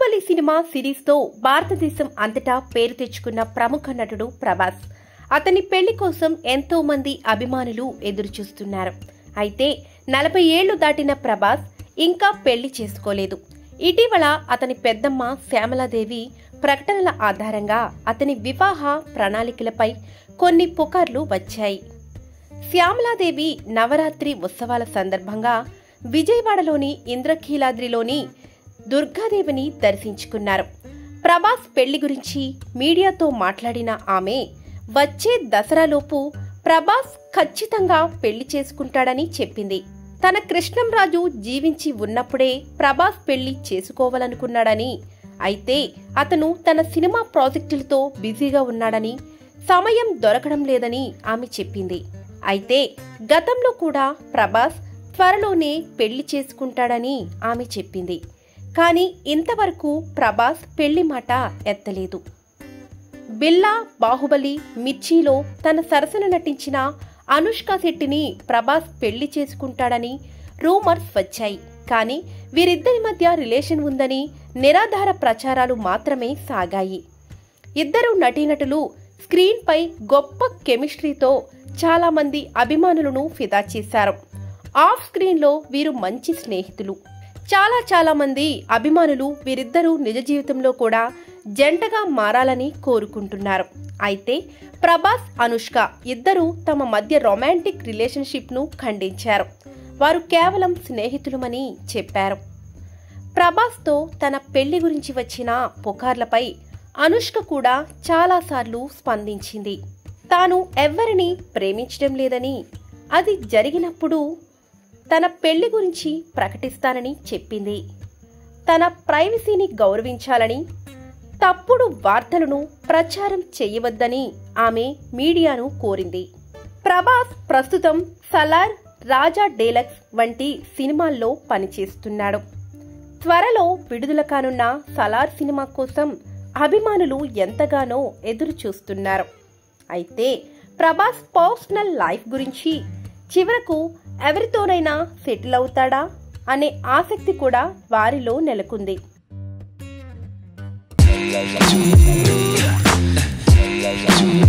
Baahubali cinema సిరీస్తో భారతదేశం అంతటా పేరు తెచ్చుకున్న ప్రముఖ నటుడు ప్రభాస్ అతని పెళ్లి కోసం ఎంతో మంది అభిమానులు ఎదురుచూస్తున్నారు అయితే నలభై ఏళ్లు దాటిన ప్రభాస్ ఇంకా పెళ్లి చేసుకోలేదు ఇటీవల అతని పెద్దమ్మ శ్యామలాదేవి ప్రకటనల ఆధారంగా అతని వివాహ ప్రణాళికలపై కొన్ని పుకార్లు వచ్చాయి శ్యామలాదేవి నవరాత్రి ఉత్సవాల సందర్భంగా విజయవాడలోని ఇంద్రకీలాద్రిలోని దుర్గాదేవిని దర్శించుకున్నారు ప్రభాస్ పెళ్లి గురించి మీడియాతో మాట్లాడిన ఆమె వచ్చే దసరాలోపు ప్రభాస్ ఖచ్చితంగా పెళ్లి చేసుకుంటాడని చెప్పింది తన కృష్ణంరాజు జీవించి ఉన్నప్పుడే ప్రభాస్ పెళ్లి చేసుకోవాలనుకున్నాడని అయితే అతను తన సినిమా ప్రాజెక్టులతో బిజీగా ఉన్నాడని సమయం దొరకడం లేదని ఆమె చెప్పింది అయితే గతంలో కూడా ప్రభాస్ త్వరలోనే పెళ్లి చేసుకుంటాడని ఆమె చెప్పింది కానీ ఇంతవరకు ప్రభాస్ పెళ్లి మాట ఎత్తలేదు బిల్లా బాహుబలి మిర్చిలో తన సరసన నటించిన అనుష్క శెట్టిని ప్రభాస్ పెళ్లి చేసుకుంటాడని రూమర్స్ వచ్చాయి కానీ వీరిద్దరి మధ్య రిలేషన్ ఉందని నిరాధార ప్రచారాలు మాత్రమే సాగాయి ఇద్దరు నటీనటులు స్క్రీన్పై గొప్ప కెమిస్ట్రీతో చాలా మంది అభిమానులను ఫిదా చేశారు ఆఫ్ స్క్రీన్లో వీరు మంచి స్నేహితులు చాలా చాలా మంది అభిమానులు వీరిద్దరూ నిజ జీవితంలో కూడా జంటగా మారాలని కోరుకుంటున్నారు అయితే ప్రభాస్ అనుష్క ఇద్దరూ తమ మధ్య రొమాంటిక్ రిలేషన్షిప్ను ఖండించారు వారు కేవలం స్నేహితులమని చెప్పారు ప్రభాస్తో తన పెళ్లి గురించి వచ్చిన పుకార్లపై అనుష్క కూడా చాలాసార్లు స్పందించింది తాను ఎవ్వరిని ప్రేమించడం లేదని అది జరిగినప్పుడు తన పెళ్లి గురించి ప్రకటిస్తానని చెప్పింది తన ప్రైవసీని గౌరవించాలని తప్పుడు వార్తలను ప్రచారం చేయవద్దని ఆమె మీడియాను కోరింది ప్రభాస్ ప్రస్తుతం సలార్ రాజా డేలక్స్ వంటి సినిమాల్లో పనిచేస్తున్నాడు త్వరలో విడుదల కానున్న సలార్ సినిమా కోసం అభిమానులు ఎంతగానో ఎదురు చూస్తున్నారు అయితే ప్రభాస్ పర్సనల్ లైఫ్ గురించి చివరకు ఎవరితోనైనా సెటిల్ అవుతాడా అనే ఆసక్తి కూడా వారిలో నెలకొంది Thank you.